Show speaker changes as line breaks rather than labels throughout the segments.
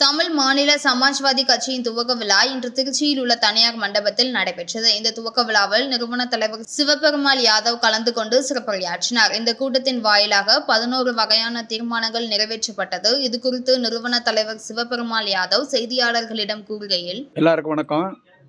தமிழ் மாநில சமாஜ்வாதி கட்சியின் துவக்க விழா இன்று திருச்சியில் உள்ள தனியார் மண்டபத்தில் நடைபெற்றது இந்த துவக்க விழாவில் நிறுவன தலைவர் சிவபெருமாள் யாதவ் கலந்து கொண்டு சிறப்புரையாற்றினார் இந்த கூட்டத்தின் வாயிலாக பதினோரு வகையான தீர்மானங்கள் நிறைவேற்றப்பட்டது இது குறித்து நிறுவன தலைவர் சிவபெருமாள் யாதவ் செய்தியாளர்களிடம் கூறுகையில்
எல்லாருக்கும் வணக்கம்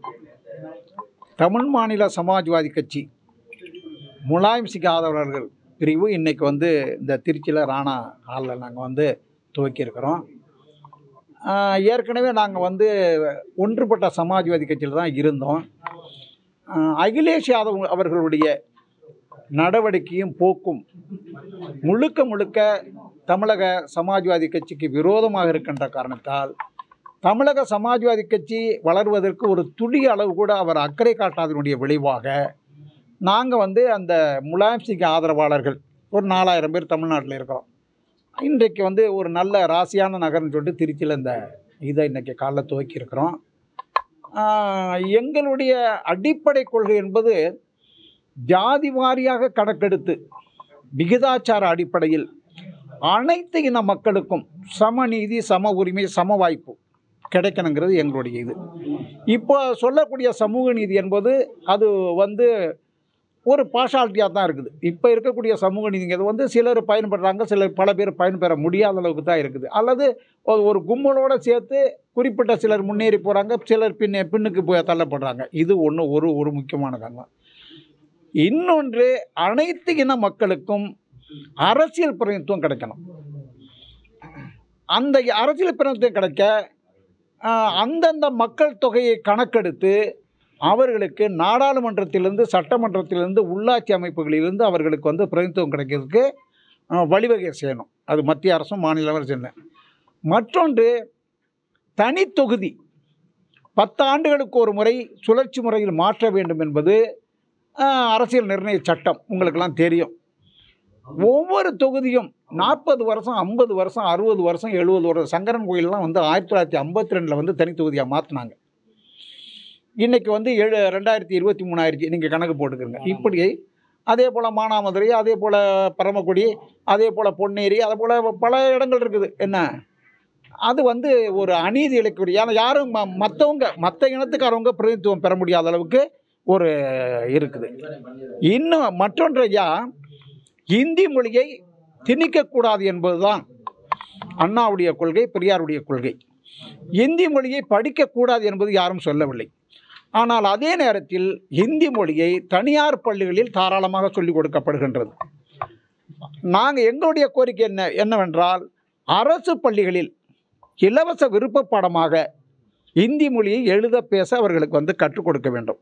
தமிழ் மாநில சமாஜ்வாதி கட்சி முலாயம் சிங் ஆதரவர்கள் பிரிவு இன்றைக்கி வந்து இந்த திருச்சியில் ராணா ஹாலில் நாங்கள் வந்து துவக்கியிருக்கிறோம் ஆஹ் ஏற்கனவே நாங்கள் வந்து ஒன்றுபட்ட சமாஜ்வாதி கட்சியில் தான் இருந்தோம் ஆஹ் அகிலேஷ் யாதவ் அவர்களுடைய நடவடிக்கையும் போக்கும் முழுக்க முழுக்க தமிழக சமாஜ்வாதி கட்சிக்கு விரோதமாக இருக்கின்ற காரணத்தால் தமிழக சமாஜ்வாதி கட்சி வளர்வதற்கு ஒரு துளி அளவு கூட அவர் அக்கறை காட்டாதனுடைய விளைவாக நாங்கள் வந்து அந்த முலாயம் சிங் ஆதரவாளர்கள் ஒரு நாலாயிரம் பேர் தமிழ்நாட்டில் இருக்கிறோம் இன்றைக்கு வந்து ஒரு நல்ல ராசியான நகர்னு சொல்லிட்டு திருச்சியில் இந்த இதை இன்றைக்கி காலைல துவக்கி இருக்கிறோம் ஆஹ் எங்களுடைய அடிப்படை கொள்கை என்பது ஜாதி வாரியாக கணக்கெடுத்து விகிதாச்சார அடிப்படையில் அனைத்து இன மக்களுக்கும் சமநீதி சம உரிமை சம வாய்ப்பு கிடைக்கணுங்கிறது எங்களுடைய இது இப்போ சொல்லக்கூடிய சமூக நீதி என்பது அது வந்து ஒரு பார்ஷாலிட்டியாக தான் இருக்குது இப்போ இருக்கக்கூடிய சமூக நீதிங்கிறது வந்து சிலர் பயன்படுறாங்க சிலர் பல பேர் பயன்பெற முடியாத அளவுக்கு தான் இருக்குது அல்லது ஒரு- ஒரு கும்பலோடு சேர்த்து குறிப்பிட்ட சிலர் முன்னேறி போகிறாங்க சிலர் பின்ன பின்னுக்கு போய் தள்ளப்படுறாங்க இது ஒன்று ஒரு ஒரு முக்கியமான காரணம் இன்னொன்று அனைத்து இன மக்களுக்கும் அரசியல் பிரதிநிதித்துவம் கிடைக்கணும் அந்த அரசியல் பிரதிநிதித்துவம் கிடைக்க ஆஹ், அந்தந்த மக்கள் தொகையை கணக்கெடுத்து அவர்களுக்கு நாடாளுமன்றத்திலிருந்து சட்டமன்றத்திலிருந்து உள்ளாட்சி அமைப்புகளிலிருந்து அவர்களுக்கு வந்து பிரதிநிதித்துவம் கிடைக்கிறதுக்கு ஆஹ், வழிவகை செய்யணும் அது மத்திய அரசும் மாநில அரசும் செய்யணும் மற்றொன்று தனி தொகுதி பத்து ஆண்டுகளுக்கு ஒரு முறை சுழற்சி முறையில் மாற்ற வேண்டும் என்பது ஆஹ், அரசியல் நிர்ணய சட்டம் உங்களுக்கெல்லாம் தெரியும் ஒவ்வொரு தொகுதியும் நாற்பது வருஷம் ஐம்பது வருஷம் அறுபது வருஷம் எழுபது வருஷம் சங்கரன் கோயிலெலாம் வந்து ஆயிரத்தி தொள்ளாயிரத்தி ஐம்பத்தி ரெண்டில் வந்து தனி தொகுதியாக மாற்றினாங்க இன்றைக்கி வந்து ஏழு ரெண்டாயிரத்தி இருபத்தி மூணாயிரத்தி நீங்கள் கணக்கு போட்டுக்கிறங்க இப்படி அதே போல் மானாமதுரை அதே போல் பரமக்குடி அதே போல் பொன்னேரி அதே போல் பல இடங்கள் இருக்குது என்ன அது வந்து ஒரு அநீதி இழைக்கூடிய ஏன்னா யாரும் ம மற்றவங்க மற்ற இனத்துக்காரவங்க பிரதிநிதித்துவம் பெற முடியாத அளவுக்கு ஒரு இருக்குது இன்னும் மற்றொன்று ஐயா இந்தி மொழியை திணிக்கக்கூடாது என்பதுதான் அண்ணாவுடைய கொள்கை பெரியாருடைய கொள்கை இந்தி மொழியை படிக்கக்கூடாது என்பது யாரும் சொல்லவில்லை ஆனால் அதே நேரத்தில் இந்தி மொழியை தனியார் பள்ளிகளில் தாராளமாக சொல்லிக் கொடுக்கப்படுகின்றது நாங்கள் எங்களுடைய கோரிக்கை என்ன என்னவென்றால் அரசு பள்ளிகளில் இலவச விருப்ப பாடமாக இந்தி மொழியை எழுத பேச அவர்களுக்கு வந்து கற்றுக் கொடுக்க வேண்டும்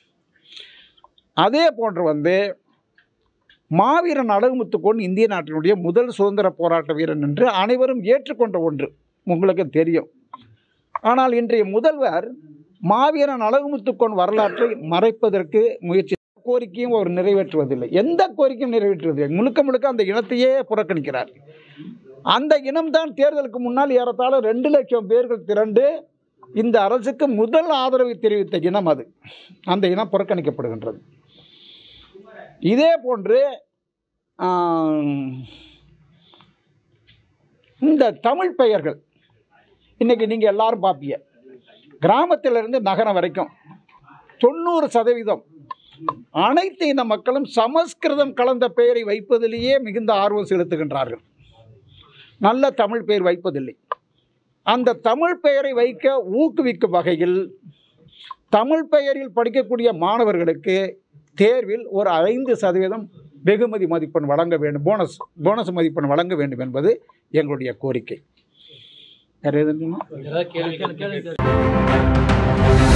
அதே போன்று வந்து மாவீரன் அழகுமுத்துக்கோன் இந்திய நாட்டினுடைய முதல் சுதந்திர போராட்ட வீரன் என்று அனைவரும் ஏற்றுக்கொண்ட ஒன்று உங்களுக்கு தெரியும் ஆனால் இன்றைய முதல்வர் மாவீரன் அழகுமுத்துக்கோன் வரலாற்றை மறைப்பதற்கு முயற்சி கோரிக்கையும் அவர் நிறைவேற்றுவதில்லை எந்த கோரிக்கையும் நிறைவேற்றுவதில்லை முழுக்க முழுக்க அந்த இனத்தையே புறக்கணிக்கிறார் அந்த இனம்தான் தேர்தலுக்கு முன்னால் ஏறத்தாழ ரெண்டு லட்சம் பேர்கள் திரண்டு இந்த அரசுக்கு முதல் ஆதரவை தெரிவித்த இனம் அது அந்த இனம் புறக்கணிக்கப்படுகின்றது இதே போன்று ஆம், இந்த தமிழ் பெயர்கள் இன்றைக்கி நீங்கள் எல்லாரும் பார்ப்பீங்க கிராமத்திலிருந்து நகரம் வரைக்கும் தொண்ணூறு சதவீதம் அனைத்து இந்த மக்களும் சமஸ்கிருதம் கலந்த பெயரை வைப்பதிலேயே மிகுந்த ஆர்வம் செலுத்துகின்றார்கள் நல்ல தமிழ் பெயர் வைப்பதில்லை அந்த தமிழ் பெயரை வைக்க ஊக்குவிக்கும் வகையில் தமிழ் பெயரில் படிக்கக்கூடிய மாணவர்களுக்கு தேர்வில் ஒரு ஐந்து சதவீதம் வெகுமதி மதிப்பெண் வழங்க வேண்டும் போனஸ் போனஸ் மதிப்பெண் வழங்க வேண்டும் என்பது எங்களுடைய கோரிக்கை வேறு எதுவும்
ஏதாவது கேள்வி